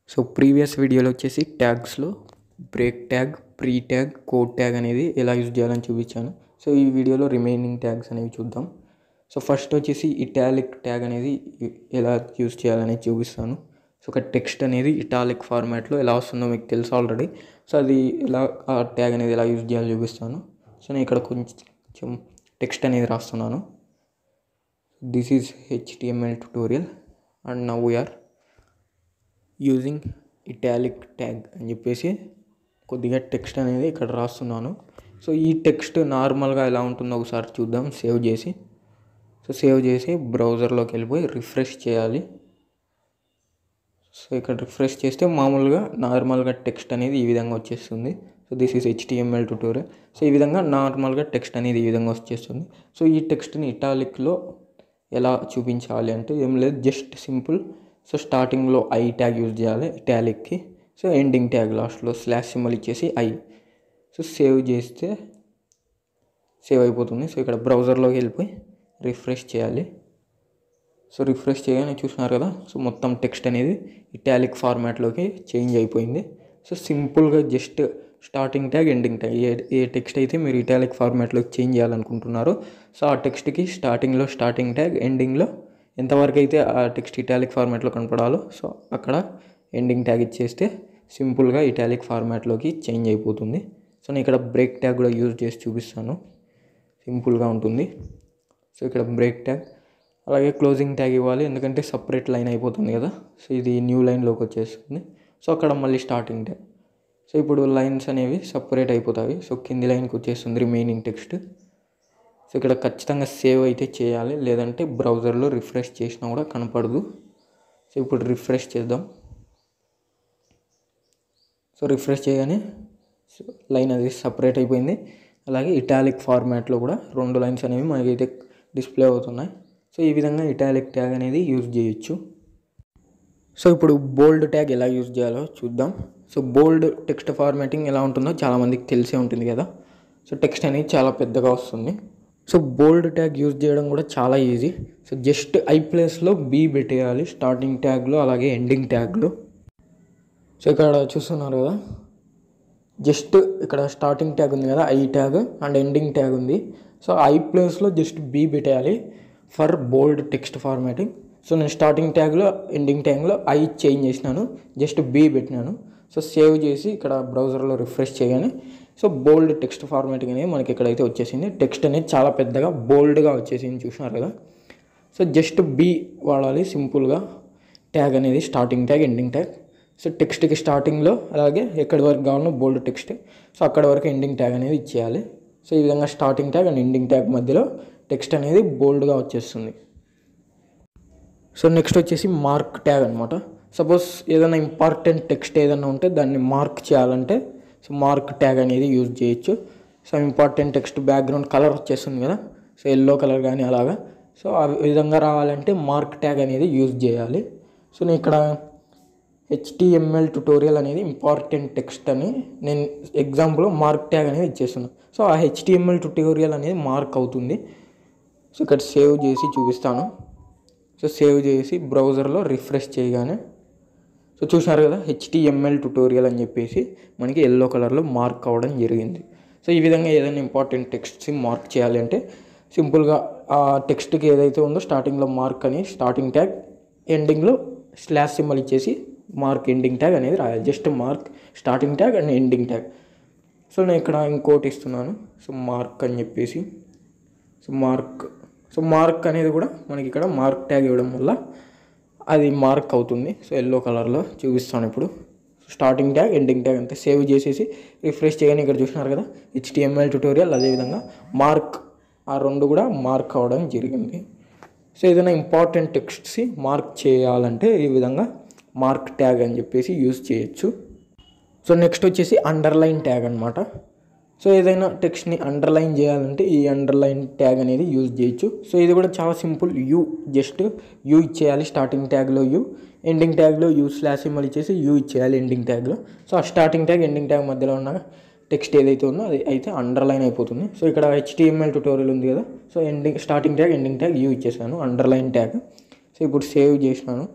So previous వీడియోలో వచ్చేసి ట్యాగ్స్లో break tag pre tag code tag అనేది ఎలా యూజ్ చేయాలని చూపించాను సో ఈ వీడియోలో రిమైనింగ్ ట్యాగ్స్ అనేవి చూద్దాం సో ఫస్ట్ వచ్చేసి ఇటాలిక్ ట్యాగ్ అనేది ఎలా యూజ్ చేయాలనేది చూపిస్తాను సో ఒక టెక్స్ట్ అనేది ఇటాలిక్ ఫార్మాట్లో ఎలా వస్తుందో మీకు తెలుసు ఆల్రెడీ సో అది ఎలా ఆ ట్యాగ్ అనేది ఎలా యూజ్ చేయాలో చూపిస్తాను సో నేను ఇక్కడ కొంచెం టెక్స్ట్ అనేది రాస్తున్నాను this is HTML tutorial and now we are using italic tag అని చెప్పేసి కొద్దిగా టెక్స్ట్ అనేది ఇక్కడ రాస్తున్నాను సో ఈ టెక్స్ట్ నార్మల్గా ఎలా ఉంటుందో ఒకసారి చూద్దాం సేవ్ చేసి సో సేవ్ చేసి బ్రౌజర్లోకి వెళ్ళిపోయి రిఫ్రెష్ చేయాలి సో ఇక్కడ రిఫ్రెష్ చేస్తే మామూలుగా నార్మల్గా టెక్స్ట్ అనేది ఈ విధంగా వచ్చేస్తుంది so this is HTML tutorial so ఈ విధంగా నార్మల్గా టెక్స్ట్ అనేది ఈ విధంగా వచ్చేస్తుంది సో ఈ టెక్స్ట్ని ఇటాలిక్లో ఎలా చూపించాలి అంటే ఏం లేదు జస్ట్ సింపుల్ సో స్టార్టింగ్లో ఐ ట్యాగ్ యూజ్ చేయాలి ఇటాలిక్కి సో ఎండింగ్ ట్యాగ్ లాస్ట్లో స్లాష్ సింబల్ ఇచ్చేసి ఐ సో సేవ్ చేస్తే సేవ్ అయిపోతుంది సో ఇక్కడ బ్రౌజర్లోకి వెళ్ళిపోయి రిఫ్రెష్ చేయాలి సో రిఫ్రెష్ చేయగానే చూసినారు కదా సో మొత్తం టెక్స్ట్ అనేది ఇటాలిక్ ఫార్మాట్లోకి చేంజ్ అయిపోయింది సో సింపుల్గా just starting tag ending tag ఏ ఏ టెక్స్ట్ అయితే మీరు ఇటాలిక్ ఫార్మాట్లోకి చేంజ్ చేయాలనుకుంటున్నారో సో ఆ టెక్స్ట్కి స్టార్టింగ్లో స్టార్టింగ్ ట్యాగ్ ఎండింగ్లో ఎంతవరకు అయితే ఆ టెక్స్ట్ ఇటాలిక్ ఫార్మాట్లో కనపడాలో సో అక్కడ ఎండింగ్ ట్యాగ్ ఇచ్చేస్తే సింపుల్గా ఇటాలిక్ ఫార్మాట్లోకి చేంజ్ అయిపోతుంది సో నేను ఇక్కడ బ్రేక్ ట్యాగ్ కూడా యూజ్ చేసి చూపిస్తాను సింపుల్గా ఉంటుంది సో ఇక్కడ బ్రేక్ ట్యాగ్ అలాగే క్లోజింగ్ ట్యాగ్ ఇవ్వాలి ఎందుకంటే సపరేట్ లైన్ అయిపోతుంది కదా సో ఇది న్యూ లైన్లోకి వచ్చేస్తుంది సో అక్కడ మళ్ళీ స్టార్టింగ్ ట్యాగ్ సో ఇప్పుడు లైన్స్ అనేవి సపరేట్ అయిపోతాయి సో కింది లైన్కి వచ్చేస్తుంది రిమైనింగ్ టెక్స్ట్ సో ఇక్కడ ఖచ్చితంగా సేవ్ అయితే చేయాలి లేదంటే బ్రౌజర్లో రిఫ్రెష్ చేసినా కూడా కనపడదు సో ఇప్పుడు రిఫ్రెష్ చేద్దాం సో రిఫ్రెష్ చేయగానే లైన్ అది సపరేట్ అయిపోయింది అలాగే ఇటాలిక్ ఫార్మాట్లో కూడా రెండు లైన్స్ అనేవి మనకైతే డిస్ప్లే అవుతున్నాయి సో ఈ విధంగా ఇటాలిక్ ట్యాగ్ అనేది యూజ్ చేయొచ్చు సో ఇప్పుడు బోల్డ్ ట్యాగ్ ఎలా యూజ్ చేయాలో చూద్దాం సో బోల్డ్ టెక్స్ట్ ఫార్మాటింగ్ ఎలా ఉంటుందో చాలామందికి తెలిసే ఉంటుంది కదా సో టెక్స్ట్ అనేది చాలా పెద్దగా వస్తుంది సో బోల్డ్ ట్యాగ్ యూజ్ చేయడం కూడా చాలా ఈజీ సో జస్ట్ ఐ ప్లేస్లో బీ పెట్టేయాలి స్టార్టింగ్ ట్యాగ్లో అలాగే ఎండింగ్ ట్యాగ్లో సో ఇక్కడ చూస్తున్నారు కదా జస్ట్ ఇక్కడ స్టార్టింగ్ ట్యాగ్ ఉంది కదా I tag and ending tag ఉంది సో ఐ ప్లేస్లో జస్ట్ బీ పెట్టేయాలి for bold text formatting so నేను స్టార్టింగ్ ట్యాగ్లో ఎండింగ్ ట్యాగ్లో ఐ చేంజ్ చేసినాను జస్ట్ బీ పెట్టినాను సో సేవ్ చేసి ఇక్కడ బ్రౌజర్లో రిఫ్రెష్ చేయగానే సో బోల్డ్ టెక్స్ట్ ఫార్మాటింగ్ అనేది మనకి ఇక్కడైతే వచ్చేసింది టెక్స్ట్ అనేది చాలా పెద్దగా బోల్డ్గా వచ్చేసింది చూసినారు కదా సో జస్ట్ బీ వాడాలి సింపుల్గా ట్యాగ్ అనేది starting tag ending tag so టెక్స్ట్కి స్టార్టింగ్లో అలాగే ఎక్కడి వరకు కావాలో బోల్డ్ టెక్స్ట్ సో అక్కడ వరకు ఎండింగ్ ట్యాగ్ అనేది ఇచ్చేయాలి సో ఈ విధంగా starting tag and ending tag మధ్యలో టెక్స్ట్ అనేది బోల్డ్గా వచ్చేస్తుంది సో నెక్స్ట్ వచ్చేసి మార్క్ ట్యాగ్ అనమాట సపోజ్ ఏదైనా ఇంపార్టెంట్ టెక్స్ట్ ఏదైనా ఉంటే దాన్ని మార్క్ చేయాలంటే సో మార్క్ ట్యాగ్ అనేది యూజ్ చేయొచ్చు so important text background colour వచ్చేస్తుంది కదా సో ఎల్లో కలర్ కానీ అలాగా సో ఆ విధంగా రావాలంటే మార్క్ ట్యాగ్ అనేది యూజ్ చేయాలి సో నేను ఇక్కడ హెచ్టిఎంఎల్ ట్యుటోరియల్ అనేది ఇంపార్టెంట్ టెక్స్ట్ అని నేను ఎగ్జాంపుల్ మార్క్ ట్యాగ్ అనేది ఇచ్చేస్తున్నాను సో ఆ హెచ్టిఎంఎల్ ట్యుటోరియల్ అనేది మార్క్ అవుతుంది సో ఇక్కడ సేవ్ చేసి చూపిస్తాను సో సేవ్ చేసి బ్రౌజర్లో రిఫ్రెష్ చేయగానే సో చూసినారు కదా హెచ్టిఎంఎల్ ట్యుటోరియల్ అని చెప్పేసి మనకి ఎల్లో కలర్లో మార్క్ అవ్వడం జరిగింది సో ఈ విధంగా ఏదైనా ఇంపార్టెంట్ టెక్స్ట్ మార్క్ చేయాలి అంటే సింపుల్గా ఆ టెక్స్ట్కి ఏదైతే ఉందో స్టార్టింగ్లో మార్క్ అని స్టార్టింగ్ ట్యాగ్ ఎండింగ్లో స్లాష్ సింబల్ ఇచ్చేసి మార్క్ ఎండింగ్ ట్యాగ్ అనేది రాయాలి just mark starting tag and ending tag so నేను ఇక్కడ ఇంకోటి ఇస్తున్నాను సో మార్క్ అని చెప్పేసి సో మార్క్ సో మార్క్ అనేది కూడా మనకి ఇక్కడ మార్క్ ట్యాగ్ ఇవ్వడం వల్ల అది మార్క్ అవుతుంది సో ఎల్లో కలర్లో చూపిస్తాను ఇప్పుడు స్టార్టింగ్ ట్యాగ్ ఎండింగ్ ట్యాగ్ అంతే సేవ్ చేసేసి రిఫ్రెష్ చేయగానే ఇక్కడ చూసినారు కదా హెచ్టిఎంఎల్ ట్యూటోరియల్ అదేవిధంగా మార్క్ ఆ రెండు కూడా మార్క్ అవ్వడం జరిగింది సో ఏదైనా ఇంపార్టెంట్ టెక్స్ట్స్ మార్క్ చేయాలంటే ఈ విధంగా మార్క్ ట్యాగ్ అని చెప్పేసి యూజ్ చేయొచ్చు సో నెక్స్ట్ వచ్చేసి అండర్లైన్ ట్యాగ్ అనమాట సో ఏదైనా టెక్స్ట్ని అండర్లైన్ చేయాలంటే ఈ అండర్లైన్ ట్యాగ్ అనేది యూజ్ చేయొచ్చు సో ఇది కూడా చాలా సింపుల్ యూ జస్ట్ యూ ఇచ్చేయాలి స్టార్టింగ్ ట్యాగ్లో యూ ఎండింగ్ ట్యాగ్లో యూ స్లాష్ సింబల్ ఇచ్చేసి యూ ఇచ్చేయాలి ఎండింగ్ ట్యాగ్లో సో ఆ స్టార్టింగ్ ట్యాగ్ ఎండింగ్ ట్యాగ్ మధ్యలో ఉన్న టెక్స్ట్ ఏదైతే ఉందో అది అయితే అండర్లైన్ అయిపోతుంది సో ఇక్కడ హెచ్టిఎంఎల్ ట్యూటోరియల్ ఉంది కదా so ending starting tag ending tag U ఇచ్చేసాను అండర్లైన్ ట్యాగ్ సో ఇప్పుడు సేవ్ చేసినాను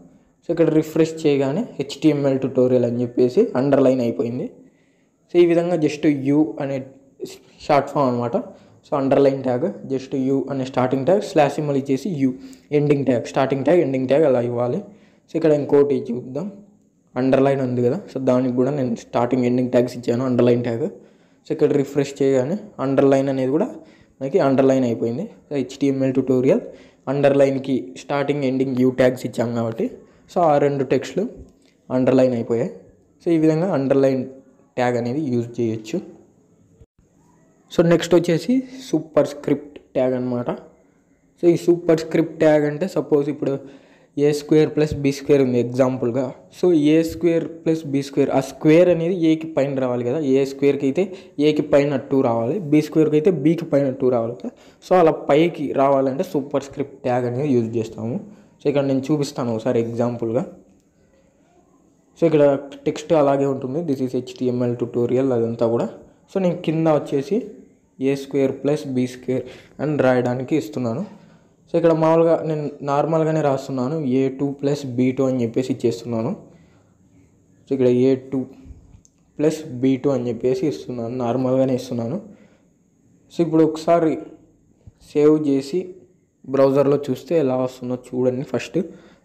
సో ఇక్కడ రిఫ్రెష్ చేయగానే హెచ్టిఎంఎల్ ట్యుటోరియల్ అని చెప్పేసి అండర్లైన్ అయిపోయింది సో ఈ విధంగా జస్ట్ యూ అనే షార్ట్ ఫామ్ అనమాట so underline tag just U అనే స్టార్టింగ్ ట్యాగ్ స్లాష్ సింబల్ ఇచ్చేసి U ending tag starting tag ending tag అలా ఇవ్వాలి సో ఇక్కడ ఇంకోటి చూద్దాం అండర్లైన్ ఉంది కదా సో దానికి కూడా నేను స్టార్టింగ్ ఎండింగ్ ట్యాగ్స్ ఇచ్చాను అండర్లైన్ ట్యాగ్ సో ఇక్కడ రిఫ్రెష్ చేయగానే అండర్లైన్ అనేది కూడా మనకి అండర్లైన్ అయిపోయింది సో హెచ్టిఎంఎల్ ట్యూటోరియల్ అండర్లైన్కి స్టార్టింగ్ ఎండింగ్ యూ ట్యాగ్స్ ఇచ్చాం కాబట్టి సో ఆ రెండు టెక్స్ట్లు అండర్లైన్ అయిపోయాయి సో ఈ విధంగా అండర్లైన్ ట్యాగ్ అనేది యూజ్ చేయొచ్చు సో నెక్స్ట్ వచ్చేసి సూపర్ స్క్రిప్ట్ ట్యాగ్ అనమాట సో ఈ సూపర్ స్క్రిప్ట్ ట్యాగ్ అంటే సపోజ్ ఇప్పుడు A square plus B square ఉంది ఎగ్జాంపుల్గా so A square plus B square ఆ స్క్వేర్ అనేది ఏకి పైన రావాలి కదా ఏ స్క్వేర్కి అయితే ఏకి పైన టూ రావాలి బి స్క్వేర్కి అయితే బీకి పైన టూ రావాలి కదా సో అలా పైకి రావాలంటే సూపర్ స్క్రిప్ట్ ట్యాగ్ అనేది యూజ్ చేస్తాము సో ఇక్కడ నేను చూపిస్తాను ఒకసారి ఎగ్జాంపుల్గా సో ఇక్కడ టెక్స్ట్ అలాగే ఉంటుంది దిస్ ఈస్ హెచ్టిఎంఎల్ ట్యూటోరియల్ అదంతా కూడా సో నేను కింద వచ్చేసి A square plus B square అని రాయడానికి ఇస్తున్నాను సో ఇక్కడ మామూలుగా నేను నార్మల్గానే రాస్తున్నాను A two plus B two అని చెప్పేసి ఇచ్చేస్తున్నాను సో ఇక్కడ A two plus B two అని చెప్పేసి ఇస్తున్నాను నార్మల్గానే ఇస్తున్నాను సో ఇప్పుడు ఒకసారి సేవ్ చేసి బ్రౌజర్లో చూస్తే ఎలా వస్తుందో చూడండి ఫస్ట్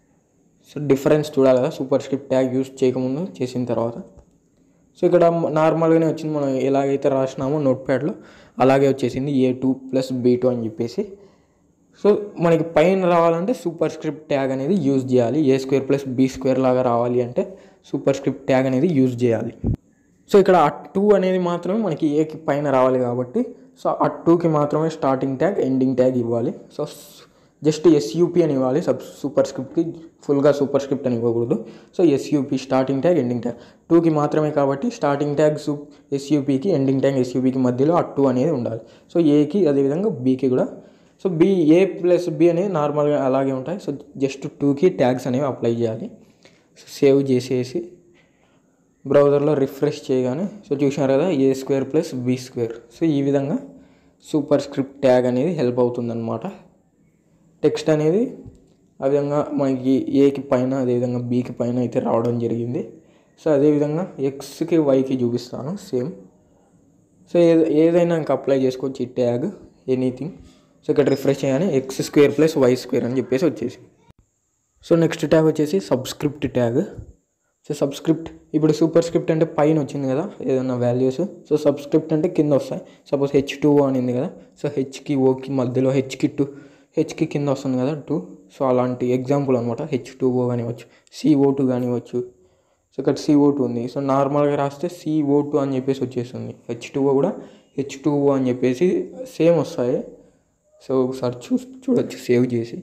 సో డిఫరెన్స్ చూడాలి కదా సూపర్ స్క్రిప్ట్ ట్యాగ్ యూస్ చేయకముందు చేసిన తర్వాత సో ఇక్కడ నార్మల్గానే వచ్చింది మనం ఎలాగైతే రాసినామో నోట్ ప్యాడ్లో అలాగే వచ్చేసింది A two plus B two అని చెప్పేసి సో మనకి పైన రావాలంటే సూపర్ స్క్రిప్ట్ ట్యాగ్ అనేది యూజ్ చేయాలి A square plus B square లాగా రావాలి అంటే సూపర్ స్క్రిప్ట్ ట్యాగ్ అనేది యూజ్ చేయాలి సో ఇక్కడ ఆ టూ అనేది మాత్రమే మనకి ఏకి పైన రావాలి కాబట్టి సో ఆ టూకి మాత్రమే స్టార్టింగ్ ట్యాగ్ ఎండింగ్ ట్యాగ్ ఇవ్వాలి సో జస్ట్ ఎస్యూపీ అని ఇవ్వాలి సబ్ సూపర్ స్క్రిప్ట్కి ఫుల్గా సూపర్ స్క్రిప్ట్ అని ఇవ్వకూడదు so SUP starting tag ending tag టూకి మాత్రమే కాబట్టి స్టార్టింగ్ ట్యాగ్ సు ఎస్యూపీకి ఎండింగ్ ట్యాగ్ ఎస్యూపీకి మధ్యలో ఆ టూ అనేది ఉండాలి సో ఏకి అదేవిధంగా బీకి కూడా so B A plus B అనేది నార్మల్గా అలాగే ఉంటాయి సో జస్ట్ టూకి ట్యాగ్స్ అనేవి అప్లై చేయాలి సో సేవ్ చేసేసి బ్రౌజర్లో రిఫ్రెష్ చేయగానే సో చూసినారు కదా A square plus B square so ఈ విధంగా సూపర్ స్క్రిప్ట్ ట్యాగ్ అనేది హెల్ప్ అవుతుందన్నమాట టెక్స్ట్ అనేది ఆ విధంగా మనకి ఏకి పైన అదేవిధంగా బీకి పైన అయితే రావడం జరిగింది సో అదేవిధంగా ఎక్స్కి వైకి చూపిస్తాను సేమ్ సో ఏది ఏదైనా ఇంకా అప్లై చేసుకోవచ్చు ఈ ట్యాగ్ ఎనీథింగ్ సో ఇక్కడ రిఫ్రెష్ చేయగానే X square plus Y square అని చెప్పేసి వచ్చేసి సో నెక్స్ట్ ట్యాగ్ వచ్చేసి సబ్స్క్రిప్ట్ ట్యాగ్ సో సబ్స్క్రిప్ట్ ఇప్పుడు సూపర్ స్క్రిప్ట్ అంటే పైన వచ్చింది కదా ఏదైనా వాల్యూస్ సో సబ్స్క్రిప్ట్ అంటే కింద వస్తాయి సపోజ్ హెచ్ టూ అనింది కదా సో హెచ్కి ఓకి మధ్యలో హెచ్కి టూ హెచ్కి కింద వస్తుంది కదా టూ సో అలాంటి ఎగ్జాంపుల్ అనమాట హెచ్ టూ ఓ కానివ్వచ్చు సిఓ టూ కానివ్వచ్చు సో ఇక్కడ సిఓ టూ ఉంది సో నార్మల్గా రాస్తే సిఓ టూ అని చెప్పేసి వచ్చేస్తుంది హెచ్ టూ ఓ కూడా హెచ్ టూ ఓ అని చెప్పేసి సేమ్ వస్తాయి సో ఒకసారి చూ చూడొచ్చు సేవ్ చేసి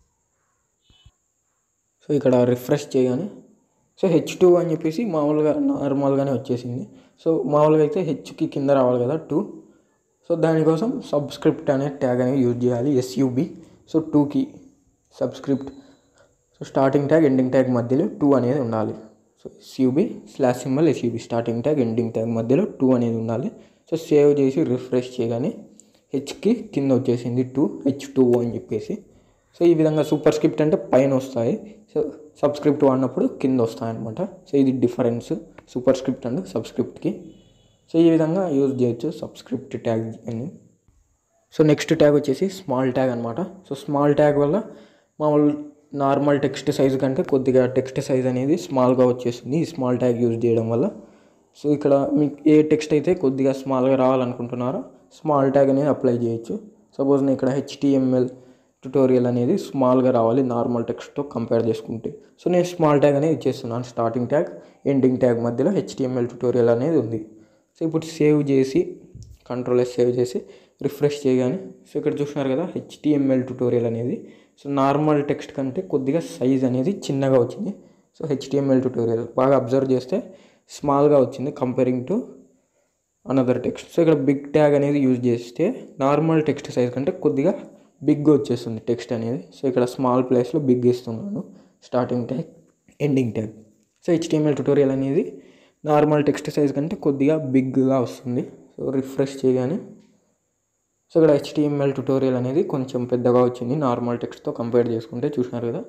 సో ఇక్కడ రిఫ్రెష్ చేయగానే సో హెచ్ టూ అని చెప్పేసి మామూలుగా నార్మల్గానే వచ్చేసింది సో మామూలుగా అయితే హెచ్కి కింద రావాలి కదా టూ సో దానికోసం సబ్స్క్రిప్ట్ అనే ట్యాగ్ అనేది యూజ్ చేయాలి ఎస్యూబి సో టూకి subscript so starting tag ending tag మధ్యలో టూ అనేది ఉండాలి so SUB slash symbol SUB starting tag ending tag మధ్యలో టూ అనేది ఉండాలి సో సేవ్ చేసి రిఫ్రెష్ చేయగానే హెచ్కి కింద వచ్చేసింది టూ హెచ్ టూ ఓ అని చెప్పేసి సో ఈ విధంగా సూపర్ స్క్రిప్ట్ అంటే పైన వస్తాయి సో సబ్స్క్రిప్ట్ వాడినప్పుడు కింద వస్తాయి అనమాట సో ఇది డిఫరెన్స్ సూపర్ స్క్రిప్ట్ అండ్ సబ్స్క్రిప్ట్కి సో ఈ విధంగా యూజ్ చేయొచ్చు సబ్స్క్రిప్ట్ ట్యాగ్ అని సో నెక్స్ట్ ట్యాగ్ వచ్చేసి స్మాల్ ట్యాగ్ అనమాట సో స్మాల్ ట్యాగ్ వల్ల మామూలు నార్మల్ టెక్స్ట్ సైజ్ కంటే కొద్దిగా టెక్స్ట్ సైజ్ అనేది స్మాల్గా వచ్చేస్తుంది ఈ స్మాల్ ట్యాగ్ యూజ్ చేయడం వల్ల సో ఇక్కడ మీకు ఏ టెక్స్ట్ అయితే కొద్దిగా స్మాల్గా రావాలనుకుంటున్నారో స్మాల్ ట్యాగ్ అనేది అప్లై చేయొచ్చు సపోజ్ నేను ఇక్కడ హెచ్టిఎంఎల్ ట్యుటోరియల్ అనేది స్మాల్గా రావాలి నార్మల్ టెక్స్ట్తో కంపేర్ చేసుకుంటే సో నేను స్మాల్ ట్యాగ్ అనేది ఇచ్చేస్తున్నాను స్టార్టింగ్ ట్యాగ్ ఎండింగ్ ట్యాగ్ మధ్యలో హెచ్టిఎంఎల్ ట్యుటోరియల్ అనేది ఉంది సో ఇప్పుడు సేవ్ చేసి కంట్రోల్ ఎస్ సేవ్ చేసి రిఫ్రెష్ చేయగానే సో ఇక్కడ చూస్తున్నారు కదా హెచ్టిఎంఎల్ ట్యుటోరియల్ అనేది సో నార్మల్ టెక్స్ట్ కంటే కొద్దిగా సైజ్ అనేది చిన్నగా వచ్చింది సో హెచ్టిఎంఎల్ ట్యుటోరియల్ బాగా అబ్జర్వ్ చేస్తే స్మాల్గా వచ్చింది comparing to another text so ఇక్కడ బిగ్ ట్యాగ్ అనేది యూజ్ చేస్తే నార్మల్ టెక్స్ట్ సైజ్ కంటే కొద్దిగా బిగ్గా వచ్చేస్తుంది టెక్స్ట్ అనేది సో ఇక్కడ స్మాల్ ప్లేస్లో బిగ్ ఇస్తున్నాను starting tag ending tag so HTML tutorial అనేది నార్మల్ టెక్స్ట్ సైజ్ కంటే కొద్దిగా బిగ్గా వస్తుంది సో రిఫ్రెష్ చేయగానే సో ఇక్కడ హెచ్టిఎంఎల్ ట్యుటోరియల్ అనేది కొంచెం పెద్దగా వచ్చింది నార్మల్ టెక్స్ట్తో కంపేర్ చేసుకుంటే చూసినారు కదా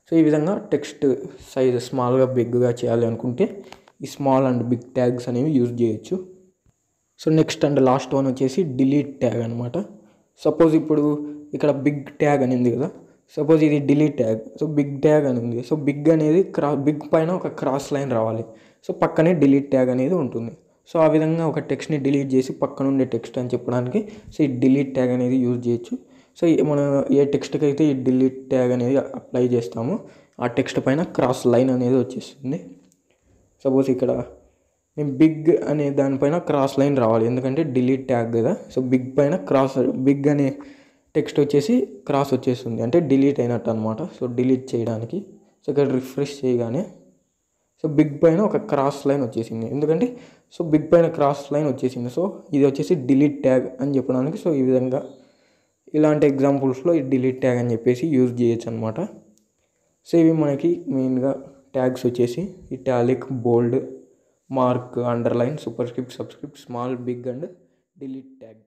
సో ఈ విధంగా టెక్స్ట్ సైజ్ స్మాల్గా బిగ్గా చేయాలి అనుకుంటే ఈ స్మాల్ అండ్ బిగ్ ట్యాగ్స్ అనేవి యూజ్ చేయొచ్చు so next and last one వచ్చేసి డిలీట్ ట్యాగ్ అనమాట సపోజ్ ఇప్పుడు ఇక్కడ బిగ్ ట్యాగ్ అని ఉంది కదా సపోజ్ ఇది delete tag so big tag అని ఉంది సో బిగ్ అనేది క్రా బిగ్ పైన ఒక క్రాస్ లైన్ రావాలి సో పక్కనే డిలీట్ ట్యాగ్ అనేది ఉంటుంది సో ఆ విధంగా ఒక టెక్స్ట్ని డిలీట్ చేసి పక్కన ఉండే టెక్స్ట్ అని చెప్పడానికి సో ఈ డిలీట్ ట్యాగ్ అనేది యూజ్ చేయొచ్చు సో ఈ మనం ఏ టెక్స్ట్కి అయితే ఈ డిలీట్ ట్యాగ్ అనేది అప్లై చేస్తామో ఆ టెక్స్ట్ పైన క్రాస్ లైన్ అనేది వచ్చేస్తుంది సపోజ్ ఇక్కడ నేను బిగ్ అనే దానిపైన క్రాస్ లైన్ రావాలి ఎందుకంటే డిలీట్ ట్యాగ్ కదా సో బిగ్ పైన క్రాస్ బిగ్ అనే టెక్స్ట్ వచ్చేసి క్రాస్ వచ్చేస్తుంది అంటే డిలీట్ అయినట్టు అనమాట సో డిలీట్ చేయడానికి సో ఇక్కడ రిఫ్రెష్ చేయగానే సో బిగ్ పైన ఒక క్రాస్ లైన్ వచ్చేసింది ఎందుకంటే సో బిగ్ పైన క్రాస్ లైన్ వచ్చేసింది సో ఇది వచ్చేసి డిలీట్ ట్యాగ్ అని చెప్పడానికి సో ఈ విధంగా ఇలాంటి ఎగ్జాంపుల్స్లో ఈ డిలీట్ ట్యాగ్ అని చెప్పేసి యూజ్ చేయొచ్చు అనమాట సో ఇవి మనకి మెయిన్గా ట్యాగ్స్ వచ్చేసి italic bold mark underline superscript subscript small big and delete tags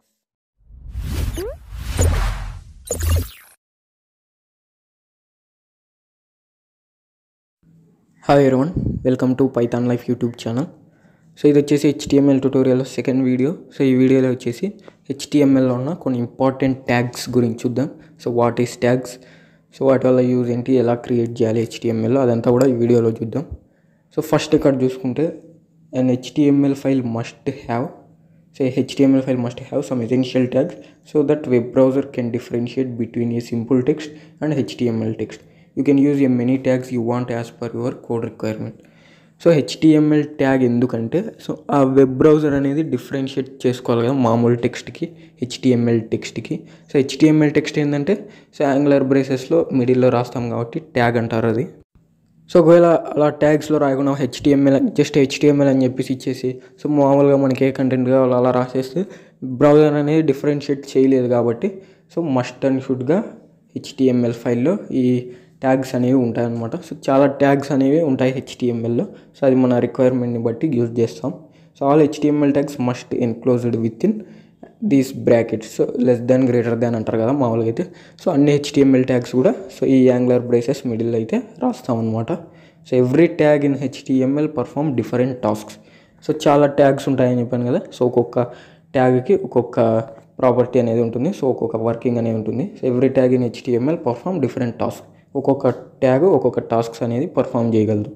hi everyone welcome to Python Life YouTube channel so ఇది వచ్చేసి HTML tutorial second video so ఈ వీడియోలో వచ్చేసి హెచ్టిఎంఎల్లో ఉన్న కొన్ని ఇంపార్టెంట్ ట్యాగ్స్ గురించి చూద్దాం so what is tags so వాటి వల్ల యూజ్ ఏంటి ఎలా క్రియేట్ చేయాలి హెచ్టిఎంఎల్లో అదంతా కూడా ఈ వీడియోలో చూద్దాం సో ఫస్ట్ ఇక్కడ చూసుకుంటే an HTML file must have say HTML file must have some essential tags so that web browser can differentiate between a simple text and HTML text. You can use a many tags you want as per your code requirement. So HTML tag ఎందుకంటే so ఆ web browser అనేది differentiate చేసుకోవాలి కదా మామూలు టెక్స్ట్కి HTML టెక్స్ట్కి so HTML text ఏంటంటే so angular బ్రేసెస్లో మిడిల్లో రాస్తాం కాబట్టి ట్యాగ్ అంటారు అది సో ఒకవేళ అలా ట్యాగ్స్లో రాయకుండా హెచ్టిఎంఎల్ జస్ట్ హెచ్టిఎంఎల్ అని చెప్పేసి ఇచ్చేసి సో మామూలుగా మనకి ఏ కంటెంట్ కావాలో అలా రాసేస్తే బ్రౌజర్ అనేది డిఫరెన్షియేట్ చేయలేదు కాబట్టి సో మస్ట్ అండ్ షుడ్గా హెచ్టిఎంఎల్ ఫైల్లో ఈ ట్యాగ్స్ అనేవి ఉంటాయన్నమాట సో చాలా ట్యాగ్స్ అనేవి ఉంటాయి హెచ్టిఎంఎల్లో సో అది మన రిక్వైర్మెంట్ని బట్టి యూజ్ చేస్తాం so all HTML tags must enclosed within these brackets so less than greater than అంటారు కదా మామూలుగా అయితే సో అన్ని హెచ్టిఎంఎల్ ట్యాగ్స్ కూడా సో ఈ యాంగులర్ బ్రేసెస్ మిడిల్ అయితే రాస్తాం అనమాట so every tag in HTML perform different tasks so చాలా ట్యాగ్స్ ఉంటాయని చెప్పాను కదా సో ఒక్కొక్క ట్యాగ్కి ఒక్కొక్క ప్రాపర్టీ అనేది ఉంటుంది సో ఒక్కొక్క వర్కింగ్ అనేది ఉంటుంది so every tag in HTML perform different task ఒక్కొక్క ట్యాగ్ ఒక్కొక్క టాస్క్స్ అనేది పర్ఫామ్ చేయగలదు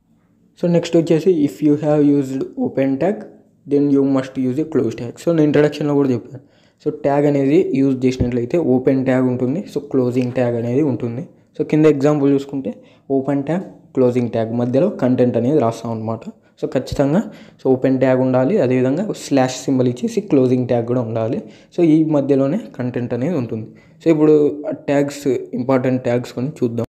సో నెక్స్ట్ వచ్చేసి if you have used open tag then you must use a close tag so నేను ఇంట్రడక్షన్లో కూడా చెప్పాను సో ట్యాగ్ అనేది యూజ్ చేసినట్లయితే ఓపెన్ ట్యాగ్ ఉంటుంది సో క్లోజింగ్ ట్యాగ్ అనేది ఉంటుంది సో కింద ఎగ్జాంపుల్ చూసుకుంటే ఓపెన్ ట్యాగ్ క్లోజింగ్ ట్యాగ్ మధ్యలో కంటెంట్ అనేది రాస్తాం అనమాట సో ఖచ్చితంగా సో ఓపెన్ ట్యాగ్ ఉండాలి అదేవిధంగా స్లాష్ సింబల్ ఇచ్చేసి క్లోజింగ్ ట్యాగ్ కూడా ఉండాలి సో ఈ మధ్యలోనే కంటెంట్ అనేది ఉంటుంది సో ఇప్పుడు ట్యాగ్స్ ఇంపార్టెంట్ ట్యాగ్స్ కొన్ని చూద్దాం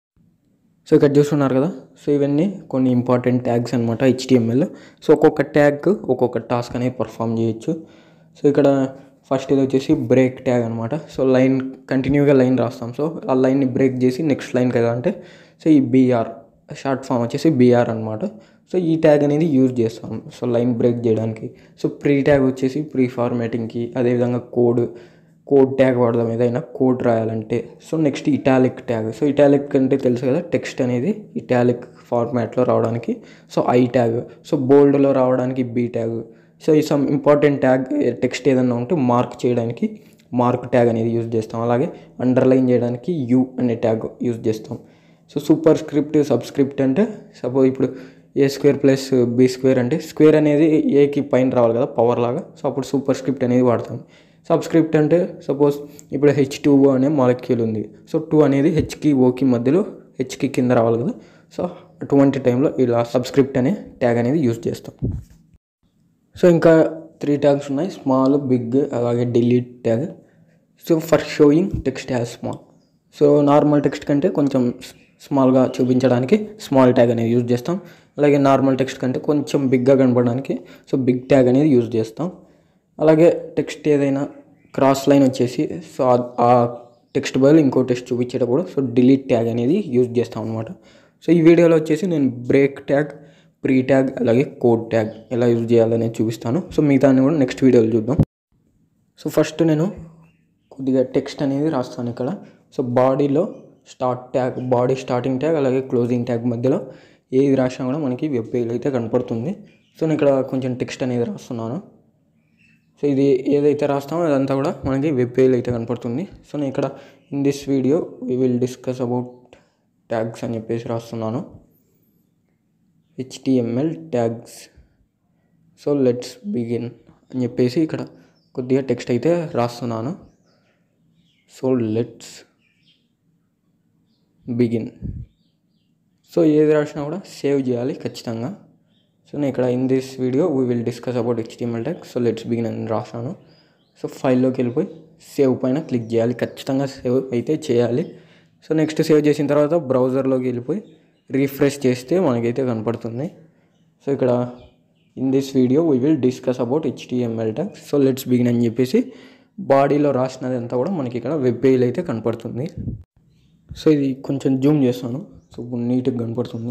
సో ఇక్కడ చూస్తున్నారు కదా సో ఇవన్నీ కొన్ని ఇంపార్టెంట్ ట్యాగ్స్ అనమాట హెచ్టిఎంఎల్ సో ఒక్కొక్క ట్యాగ్ ఒక్కొక్క టాస్క్ అనేది పర్ఫామ్ చేయొచ్చు సో ఇక్కడ ఫస్ట్ ఇది వచ్చేసి బ్రేక్ ట్యాగ్ అనమాట సో లైన్ కంటిన్యూగా లైన్ రాస్తాం సో ఆ లైన్ని బ్రేక్ చేసి నెక్స్ట్ లైన్ కదా అంటే సో ఈ బీఆర్ షార్ట్ ఫామ్ వచ్చేసి బీఆర్ అనమాట సో ఈ ట్యాగ్ అనేది యూజ్ చేస్తాం సో లైన్ బ్రేక్ చేయడానికి సో ప్రీ ట్యాగ్ వచ్చేసి ప్రీ ఫార్మాటింగ్కి అదేవిధంగా కోడ్ కోడ్ ట్యాగ్ వాడదాం ఏదైనా కోడ్ రాయాలంటే so next italic tag so italic అంటే తెలుసు కదా టెక్స్ట్ అనేది ఇటాలిక్ ఫార్మాట్లో రావడానికి సో ఐ ట్యాగ్ సో బోల్డ్లో రావడానికి బీ ట్యాగ్ సో ఈ సమ్ ఇంపార్టెంట్ ట్యాగ్ టెక్స్ట్ ఏదన్నా ఉంటే మార్క్ చేయడానికి మార్క్ ట్యాగ్ అనేది యూజ్ చేస్తాం అలాగే అండర్లైన్ చేయడానికి యూ అనే ట్యాగ్ యూజ్ చేస్తాం సో సూపర్ స్క్రిప్ట్ సబ్స్క్రిప్ట్ అంటే సపోజ్ ఇప్పుడు A square plus B square అంటే స్క్వేర్ అనేది ఏకి పైన రావాలి కదా పవర్ లాగా సో అప్పుడు సూపర్ స్క్రిప్ట్ అనేది వాడతాం సబ్స్క్రిప్ట్ అంటే సపోజ్ ఇప్పుడు హెచ్ టూ ఓ అనే మాలిక్యూల్ ఉంది సో టూ అనేది హెచ్కి ఓకి మధ్యలో హెచ్కి కింద రావాలి కదా సో అటువంటి టైంలో ఇలా సబ్స్క్రిప్ట్ అనే ట్యాగ్ అనేది యూజ్ చేస్తాం సో ఇంకా త్రీ ట్యాగ్స్ ఉన్నాయి స్మాల్ బిగ్ అలాగే delete tag so for showing text as small so normal text కంటే కొంచెం స్మాల్గా చూపించడానికి స్మాల్ ట్యాగ్ అనేది యూజ్ చేస్తాం అలాగే నార్మల్ టెక్స్ట్ కంటే కొంచెం బిగ్గా కనపడడానికి సో బిగ్ ట్యాగ్ అనేది యూజ్ చేస్తాం అలాగే టెక్స్ట్ ఏదైనా క్రాస్ లైన్ వచ్చేసి సో ఆ టెక్స్ట్ బదులు ఇంకో టెక్స్ట్ చూపించేటప్పుడు సో డిలీట్ ట్యాగ్ అనేది యూజ్ చేస్తాం అనమాట సో ఈ వీడియోలో వచ్చేసి నేను బ్రేక్ ట్యాగ్ ప్రీ ట్యాగ్ అలాగే కోడ్ ట్యాగ్ ఎలా యూజ్ చేయాలనేది చూపిస్తాను సో మిగతాన్ని కూడా నెక్స్ట్ వీడియోలో చూద్దాం సో ఫస్ట్ నేను కొద్దిగా టెక్స్ట్ అనేది రాస్తాను ఇక్కడ సో బాడీలో start tag body starting tag అలాగే క్లోజింగ్ ట్యాగ్ మధ్యలో ఏది రాసినా కూడా మనకి వెబ్ పేజ్ అయితే కనపడుతుంది సో నేను ఇక్కడ కొంచెం టెక్స్ట్ అనేది రాస్తున్నాను సో ఇది ఏదైతే రాస్తామో అదంతా కూడా మనకి వెబ్ పేజ్ అయితే కనపడుతుంది సో నేను ఇక్కడ in this video we will discuss about tags అని చెప్పేసి రాస్తున్నాను HTML tags so let's begin అని చెప్పేసి ఇక్కడ కొద్దిగా టెక్స్ట్ అయితే రాస్తున్నాను సో లెట్స్ బిగిన్ సో ఏది రాసినా కూడా సేవ్ చేయాలి ఖచ్చితంగా సో నేను ఇక్కడ in this video we will discuss about HTML tag so let's begin అని రాసాను సో ఫైల్లోకి వెళ్ళిపోయి సేవ్ పైన క్లిక్ చేయాలి ఖచ్చితంగా సేవ్ అయితే చేయాలి సో నెక్స్ట్ సేవ్ చేసిన తర్వాత బ్రౌజర్లోకి వెళ్ళిపోయి రీఫ్రెష్ చేస్తే మనకైతే కనపడుతుంది సో ఇక్కడ in this video we will discuss about HTML tag so let's begin అని చెప్పేసి బాడీలో రాసినది అంతా కూడా మనకి ఇక్కడ వెబ్ పేజ్ అయితే కనపడుతుంది సో ఇది కొంచెం జూమ్ చేస్తాను సో నీట్గా కనపడుతుంది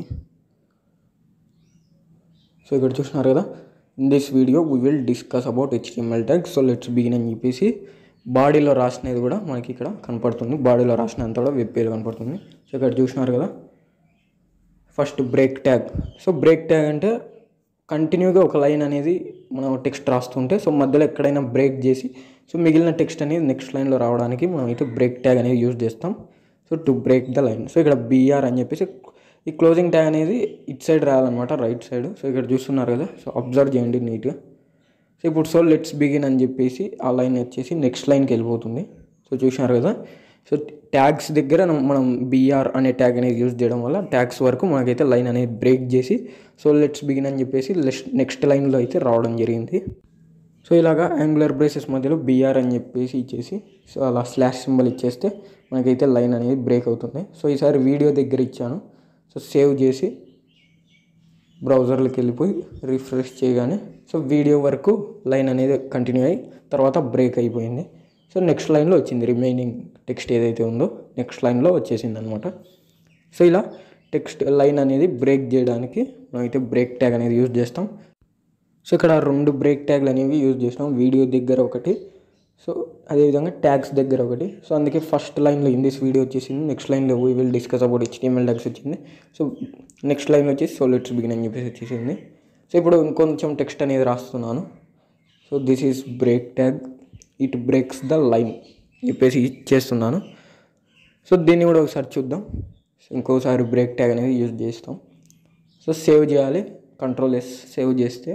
సో ఇక్కడ చూస్తున్నారు కదా in this video we will discuss about HTML tag so let's begin అని చెప్పేసి బాడీలో రాసినది కూడా మనకి ఇక్కడ కనపడుతుంది బాడీలో రాసినంత కూడా వెబ్ పేజ్ కనపడుతుంది సో ఇక్కడ చూసినారు కదా first break tag so break tag అంటే కంటిన్యూగా ఒక లైన్ అనేది మనం టెక్స్ట్ రాస్తుంటే సో మధ్యలో ఎక్కడైనా బ్రేక్ చేసి సో మిగిలిన టెక్స్ట్ అనేది నెక్స్ట్ లైన్లో రావడానికి మనం అయితే బ్రేక్ ట్యాగ్ అనేది యూజ్ చేస్తాం so to break the line so ఇక్కడ బీఆర్ అని చెప్పేసి ఈ క్లోజింగ్ ట్యాగ్ అనేది ఇట్ సైడ్ రాయాలన్నమాట రైట్ సైడ్ సో ఇక్కడ చూస్తున్నారు కదా సో అబ్జర్వ్ చేయండి నీట్గా సో ఇప్పుడు సో లెట్స్ బిగిన్ అని చెప్పేసి ఆ లైన్ వచ్చేసి నెక్స్ట్ లైన్కి వెళ్ళిపోతుంది సో చూసినారు కదా సో ట్యాగ్స్ దగ్గర మనం బీఆర్ అనే ట్యాగ్ అనేది యూజ్ చేయడం వల్ల ట్యాగ్స్ వరకు మనకైతే లైన్ అనేది బ్రేక్ చేసి సో లెట్స్ బిగిన్ అని చెప్పేసి నెక్స్ట్ లైన్లో అయితే రావడం జరిగింది సో ఇలాగా యాంగులర్ బ్రేసెస్ మధ్యలో బీఆర్ అని చెప్పేసి ఇచ్చేసి సో అలా స్లాష్ సింబల్ ఇచ్చేస్తే మనకైతే లైన్ అనేది బ్రేక్ అవుతుంది సో ఈసారి వీడియో దగ్గర ఇచ్చాను సో సేవ్ చేసి బ్రౌజర్లోకి వెళ్ళిపోయి రిఫ్రెష్ చేయగానే సో వీడియో వరకు లైన్ అనేది కంటిన్యూ అయ్యి తర్వాత బ్రేక్ అయిపోయింది సో నెక్స్ట్ లైన్లో వచ్చింది రిమైనింగ్ టెక్స్ట్ ఏదైతే ఉందో నెక్స్ట్ లైన్లో వచ్చేసింది అనమాట సో ఇలా టెక్స్ట్ లైన్ అనేది బ్రేక్ చేయడానికి మనమైతే బ్రేక్ ట్యాగ్ అనేది యూజ్ చేస్తాం సో ఇక్కడ రెండు బ్రేక్ ట్యాగ్లు అనేవి యూజ్ చేసినాం వీడియో దగ్గర ఒకటి సో అదేవిధంగా ట్యాగ్స్ దగ్గర ఒకటి సో అందుకే ఫస్ట్ లైన్లో ఇన్ దిస్ వీడియో వచ్చేసింది నెక్స్ట్ లైన్లో we will discuss about HTML tags వచ్చింది సో నెక్స్ట్ లైన్ వచ్చేసి సో లెట్స్ బిగిన్ అని చెప్పేసి వచ్చేసింది సో ఇప్పుడు ఇంకొంచెం టెక్స్ట్ అనేది రాస్తున్నాను so this is break tag it breaks the line చెప్పేసి చేస్తున్నాను సో దీన్ని కూడా ఒకసారి చూద్దాం సో ఇంకోసారి బ్రేక్ ట్యాగ్ అనేది యూజ్ చేస్తాం సో సేవ్ చేయాలి కంట్రోల్ ఎస్ సేవ్ చేస్తే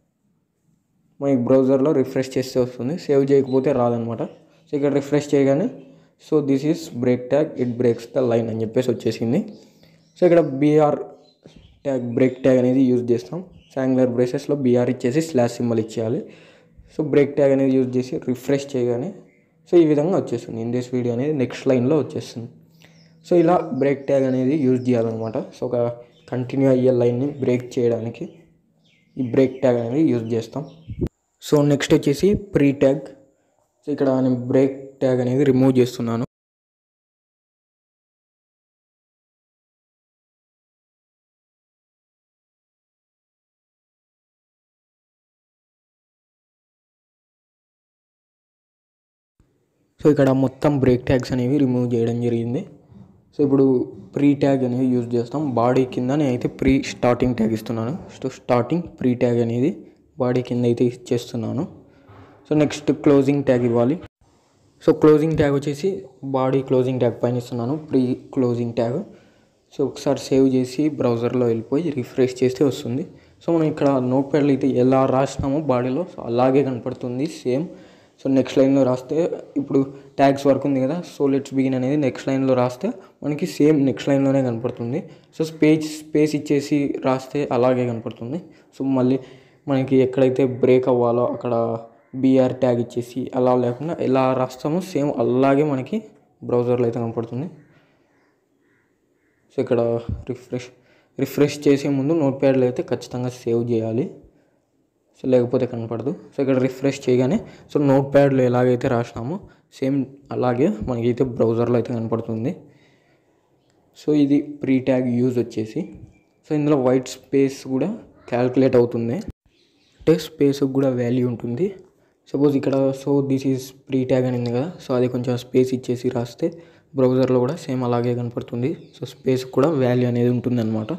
మనకి బ్రౌజర్లో రిఫ్రెష్ చేస్తే వస్తుంది సేవ్ చేయకపోతే రాదనమాట సో ఇక్కడ రిఫ్రెష్ చేయగానే so this is break tag it breaks the line అని చెప్పేసి వచ్చేసింది సో ఇక్కడ బీఆర్ ట్యాగ్ బ్రేక్ ట్యాగ్ అనేది యూజ్ చేస్తాం సాంగులర్ బ్రేసెస్లో బీఆర్ ఇచ్చేసి స్లాష్ సింబల్ ఇచ్చేయాలి సో బ్రేక్ ట్యాగ్ అనేది యూజ్ చేసి రిఫ్రెష్ చేయగానే సో ఈ విధంగా వచ్చేస్తుంది ఇన్ దిస్ వీడియో అనేది నెక్స్ట్ లైన్లో వచ్చేస్తుంది సో ఇలా బ్రేక్ ట్యాగ్ అనేది యూజ్ చేయాలన్నమాట సో ఒక కంటిన్యూ అయ్యే లైన్ని బ్రేక్ చేయడానికి ఈ బ్రేక్ ట్యాగ్ అనేది యూజ్ చేస్తాం సో నెక్స్ట్ వచ్చేసి ప్రీ ట్యాగ్ సో ఇక్కడ నేను బ్రేక్ ట్యాగ్ అనేది రిమూవ్ చేస్తున్నాను సో ఇక్కడ మొత్తం బ్రేక్ ట్యాగ్స్ అనేవి రిమూవ్ చేయడం జరిగింది సో ఇప్పుడు ప్రీ ట్యాగ్ అనేది యూజ్ చేస్తాం బాడీ కింద నేనైతే ప్రీ స్టార్టింగ్ ట్యాగ్ ఇస్తున్నాను సో స్టార్టింగ్ ప్రీ ట్యాగ్ అనేది బాడీ కింద అయితే ఇచ్చేస్తున్నాను సో నెక్స్ట్ క్లోజింగ్ ట్యాగ్ ఇవ్వాలి సో క్లోజింగ్ ట్యాగ్ వచ్చేసి బాడీ క్లోజింగ్ ట్యాగ్ పైన ఇస్తున్నాను ప్రీ క్లోజింగ్ ట్యాగ్ సో ఒకసారి సేవ్ చేసి బ్రౌజర్లో వెళ్ళిపోయి రిఫ్రెష్ చేస్తే వస్తుంది సో మనం ఇక్కడ నోట్ ప్యాడ్లో అయితే ఎలా రాసినామో బాడీలో సో అలాగే కనపడుతుంది సేమ్ సో నెక్స్ట్ లైన్లో రాస్తే ఇప్పుడు ట్యాగ్స్ వర్క్ ఉంది కదా సో లెట్స్ బిగిన్ అనేది నెక్స్ట్ లైన్లో రాస్తే మనకి సేమ్ నెక్స్ట్ లైన్లోనే కనపడుతుంది సో స్పేస్ స్పేస్ ఇచ్చేసి రాస్తే అలాగే కనపడుతుంది సో మళ్ళీ మనకి ఎక్కడైతే బ్రేక్ అవ్వాలో అక్కడ బీఆర్ ట్యాగ్ ఇచ్చేసి అలా లేకుండా ఎలా రాస్తామో సేమ్ అలాగే మనకి బ్రౌజర్లో అయితే కనపడుతుంది సో ఇక్కడ రిఫ్రెష్ రిఫ్రెష్ చేసే ముందు నోట్ ప్యాడ్లో అయితే ఖచ్చితంగా సేవ్ చేయాలి సో లేకపోతే కనపడదు సో ఇక్కడ రిఫ్రెష్ చేయగానే సో నోట్ ప్యాడ్లో ఎలాగైతే రాసినామో సేమ్ అలాగే మనకైతే బ్రౌజర్లో అయితే కనపడుతుంది సో ఇది ప్రీ ట్యాగ్ యూజ్ వచ్చేసి సో ఇందులో వైట్ స్పేస్ కూడా క్యాల్కులేట్ అవుతుంది అంటే స్పేస్కి కూడా వాల్యూ ఉంటుంది సపోజ్ ఇక్కడ so this is pre tag అని ఉంది కదా సో అది కొంచెం స్పేస్ ఇచ్చేసి రాస్తే బ్రౌజర్లో కూడా సేమ్ అలాగే కనపడుతుంది సో స్పేస్ కూడా వాల్యూ అనేది ఉంటుంది అనమాట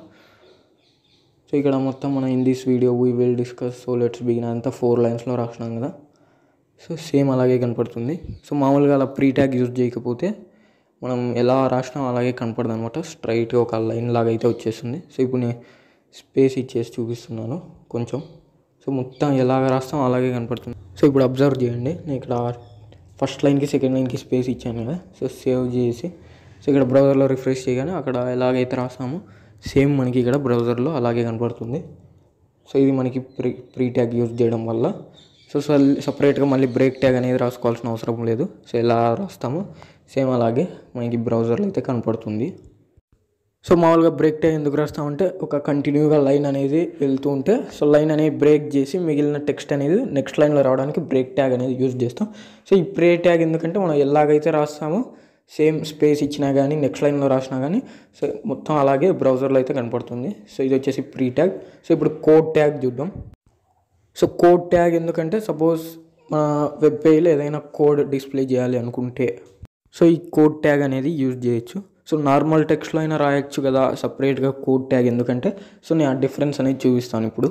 సో ఇక్కడ మొత్తం మనం in this video we will discuss so let's begin అంతా ఫోర్ లైన్స్లో రాసినాం కదా సో సేమ్ అలాగే కనపడుతుంది సో మామూలుగా అలా ప్రీ ట్యాగ్ యూజ్ చేయకపోతే మనం ఎలా రాసినా అలాగే కనపడదు అనమాట స్ట్రైట్గా ఒక లైన్ లాగా అయితే వచ్చేస్తుంది సో ఇప్పుడు నేను స్పేస్ ఇచ్చేసి చూపిస్తున్నాను కొంచెం సో మొత్తం ఎలాగ రాస్తాం అలాగే కనపడుతుంది సో ఇప్పుడు అబ్జర్వ్ చేయండి నేను ఇక్కడ ఫస్ట్ లైన్కి సెకండ్ లైన్కి స్పేస్ ఇచ్చాను కదా సో సేవ్ చేసి సో ఇక్కడ బ్రౌజర్లో రిఫ్రెష్ చేయగానే అక్కడ ఎలాగైతే రాస్తామో సేమ్ మనకి ఇక్కడ బ్రౌజర్లో అలాగే కనపడుతుంది సో ఇది మనకి ప్రీ ప్రీ ట్యాగ్ యూజ్ చేయడం వల్ల సో సపరేట్గా మళ్ళీ బ్రేక్ ట్యాగ్ అనేది రాసుకోవాల్సిన అవసరం లేదు సో ఎలా రాస్తామో సేమ్ అలాగే మనకి బ్రౌజర్లో అయితే కనపడుతుంది సో మామూలుగా బ్రేక్ ట్యాగ్ ఎందుకు రాస్తామంటే ఒక కంటిన్యూగా లైన్ అనేది వెళ్తూ ఉంటే సో లైన్ అనేది బ్రేక్ చేసి మిగిలిన టెక్స్ట్ అనేది నెక్స్ట్ లైన్లో రావడానికి బ్రేక్ ట్యాగ్ అనేది యూజ్ చేస్తాం సో ఈ బ్రేక్ ట్యాగ్ ఎందుకంటే మనం ఎలాగైతే రాస్తామో సేమ్ స్పేస్ ఇచ్చినా కానీ నెక్స్ట్ లైన్లో రాసినా కానీ సో మొత్తం అలాగే బ్రౌజర్లో అయితే కనపడుతుంది సో ఇది వచ్చేసి ప్రీ ట్యాగ్ సో ఇప్పుడు కోడ్ ట్యాగ్ చూద్దాం సో కోడ్ ట్యాగ్ ఎందుకంటే సపోజ్ మన వెబ్ పేజ్లో ఏదైనా కోడ్ డిస్ప్లే చేయాలి అనుకుంటే సో ఈ కోడ్ ట్యాగ్ అనేది యూజ్ చేయొచ్చు సో నార్మల్ టెక్స్ట్లో అయినా రాయొచ్చు కదా సపరేట్గా కోడ్ ట్యాగ్ ఎందుకంటే సో నేను ఆ డిఫరెన్స్ అనేది చూపిస్తాను ఇప్పుడు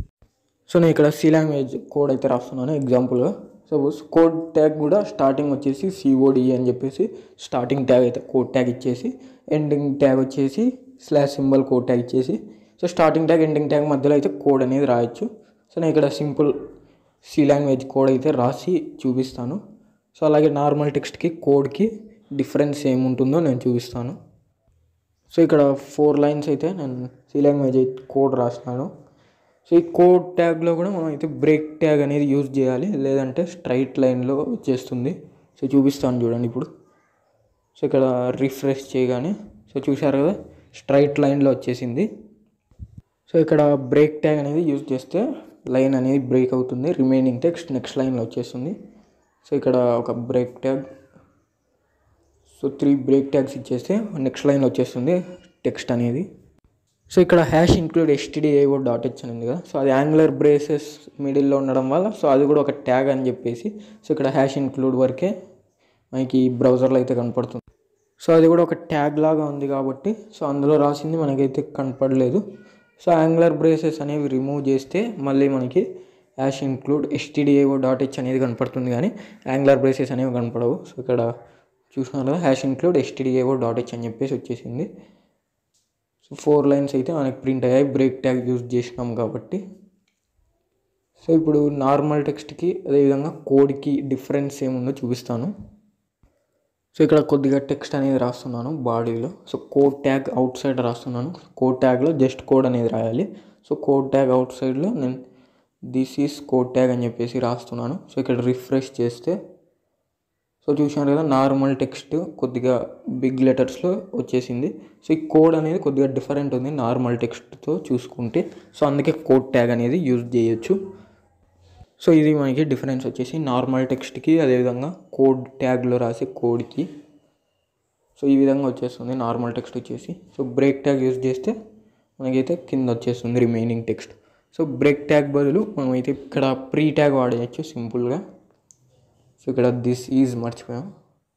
సో నేను ఇక్కడ సి లాంగ్వేజ్ కోడ్ అయితే రాస్తున్నాను ఎగ్జాంపుల్గా సపోజ్ కోడ్ ట్యాగ్ కూడా స్టార్టింగ్ వచ్చేసి సిఓడి అని చెప్పేసి స్టార్టింగ్ ట్యాగ్ అయితే కోడ్ ట్యాగ్ ఇచ్చేసి ఎండింగ్ ట్యాగ్ వచ్చేసి స్లాష్ సింబల్ కోడ్ ట్యాగ్ ఇచ్చేసి so starting tag ending tag మధ్యలో అయితే కోడ్ అనేది రాయొచ్చు సో నేను ఇక్కడ సింపుల్ సి లాంగ్వేజ్ కోడ్ అయితే రాసి చూపిస్తాను సో అలాగే నార్మల్ టెక్స్ట్కి కోడ్కి డిఫరెన్స్ ఏముంటుందో నేను చూపిస్తాను సో ఇక్కడ ఫోర్ లైన్స్ అయితే నేను సి లాంగ్వేజ్ కోడ్ రాసినాను సో ఈ కోడ్ ట్యాగ్లో కూడా మనం అయితే బ్రేక్ ట్యాగ్ అనేది యూజ్ చేయాలి లేదంటే స్ట్రైట్ లైన్లో వచ్చేస్తుంది సో చూపిస్తాను చూడండి ఇప్పుడు సో ఇక్కడ రిఫ్రెష్ చేయగానే సో చూశారు కదా స్ట్రైట్ లైన్లో వచ్చేసింది సో ఇక్కడ బ్రేక్ ట్యాగ్ అనేది యూజ్ చేస్తే లైన్ అనేది బ్రేక్ అవుతుంది రిమైనింగ్ టెక్స్ట్ నెక్స్ట్ లైన్లో వచ్చేస్తుంది సో ఇక్కడ ఒక break tag so three break tags ఇచ్చేస్తే నెక్స్ట్ లైన్లో వచ్చేస్తుంది టెక్స్ట్ అనేది సో ఇక్కడ hash include STDIO dot H అని ఉంది కదా సో అది యాంగులర్ బ్రేసెస్ మిడిల్లో ఉండడం వల్ల సో అది కూడా ఒక ట్యాగ్ అని చెప్పేసి సో ఇక్కడ హ్యాష్ ఇంక్లూడ్ వరకే మనకి బ్రౌజర్లో అయితే కనపడుతుంది సో అది కూడా ఒక ట్యాగ్ లాగా ఉంది కాబట్టి సో అందులో రాసింది మనకైతే కనపడలేదు సో యాంగులర్ బ్రేసెస్ అనేవి రిమూవ్ చేస్తే మళ్ళీ మనకి hash include STDIO dot H అనేది కనపడుతుంది కానీ యాంగులర్ బ్రేసెస్ అనేవి కనపడవు సో ఇక్కడ చూసినారు కదా hash include STDIO dot H అని చెప్పేసి వచ్చేసింది సో ఫోర్ లైన్స్ అయితే మనకి ప్రింట్ అయ్యాయి బ్రేక్ ట్యాగ్ యూజ్ చేసినాం కాబట్టి సో ఇప్పుడు నార్మల్ టెక్స్ట్కి అదేవిధంగా కోడ్కి డిఫరెన్స్ ఏముందో చూపిస్తాను సో ఇక్కడ కొద్దిగా టెక్స్ట్ అనేది రాస్తున్నాను బాడీలో so code tag outside రాస్తున్నాను కోడ్ ట్యాగ్లో జస్ట్ కోడ్ అనేది రాయాలి సో కోడ్ ట్యాగ్ అవుట్ సైడ్లో నేను దిస్ ఈస్ కోడ్ ట్యాగ్ అని చెప్పేసి రాస్తున్నాను సో ఇక్కడ రిఫ్రెష్ చేస్తే సో చూసినారు కదా నార్మల్ టెక్స్ట్ కొద్దిగా బిగ్ లెటర్స్లో వచ్చేసింది సో ఈ కోడ్ అనేది కొద్దిగా డిఫరెంట్ ఉంది నార్మల్ టెక్స్ట్తో చూసుకుంటే సో అందుకే కోడ్ ట్యాగ్ అనేది యూజ్ చేయొచ్చు సో ఇది మనకి డిఫరెన్స్ వచ్చేసి నార్మల్ టెక్స్ట్కి అదేవిధంగా కోడ్ ట్యాగ్లో రాసే కోడ్కి సో ఈ విధంగా వచ్చేస్తుంది నార్మల్ టెక్స్ట్ వచ్చేసి సో బ్రేక్ ట్యాగ్ యూజ్ చేస్తే మనకైతే కింద వచ్చేస్తుంది remaining text so break tag బదులు మనమైతే ఇక్కడ ప్రీ ట్యాగ్ వాడేయచ్చు సింపుల్గా సో ఇక్కడ దిస్ ఈజ్ మర్చిపోయాం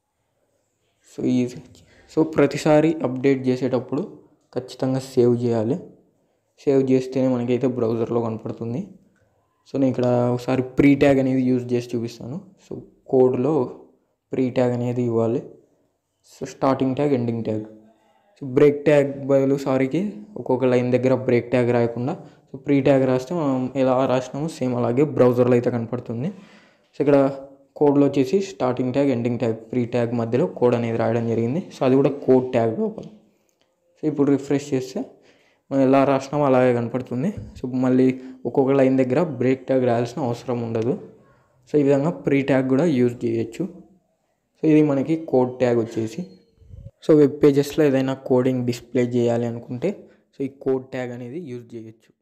సో ఈజ్ సో ప్రతిసారి అప్డేట్ చేసేటప్పుడు ఖచ్చితంగా సేవ్ చేయాలి సేవ్ చేస్తేనే మనకైతే బ్రౌజర్లో కనపడుతుంది సో నేను ఇక్కడ ఒకసారి ప్రీ ట్యాగ్ అనేది యూజ్ చేసి చూపిస్తాను సో కోడ్లో ప్రీ ట్యాగ్ అనేది ఇవ్వాలి so starting tag ending tag so break tag బదులు సారీకి ఒక్కొక్క లైన్ దగ్గర బ్రేక్ ట్యాగ్ రాయకుండా సో ప్రీ ట్యాగ్ రాస్తే మనం ఎలా రాసినామో సేమ్ అలాగే బ్రౌజర్లో అయితే కనపడుతుంది సో ఇక్కడ కోడ్లో వచ్చేసి starting tag ending tag pre tag మధ్యలో కోడ్ అనేది రాయడం జరిగింది సో అది కూడా కోడ్ ట్యాగ్ లోపల సో ఇప్పుడు రిఫ్రెష్ చేస్తే మనం ఎలా రాసినామో అలాగే కనపడుతుంది సో మళ్ళీ ఒక్కొక్క లైన్ దగ్గర బ్రేక్ ట్యాగ్ రాయాల్సిన అవసరం ఉండదు సో ఈ విధంగా ప్రీ ట్యాగ్ కూడా యూజ్ చేయొచ్చు సో ఇది మనకి కోడ్ ట్యాగ్ వచ్చేసి సో వెబ్ పేజెస్లో ఏదైనా కోడింగ్ డిస్ప్లే చేయాలి అనుకుంటే సో ఈ కోడ్ ట్యాగ్ అనేది యూజ్ చేయొచ్చు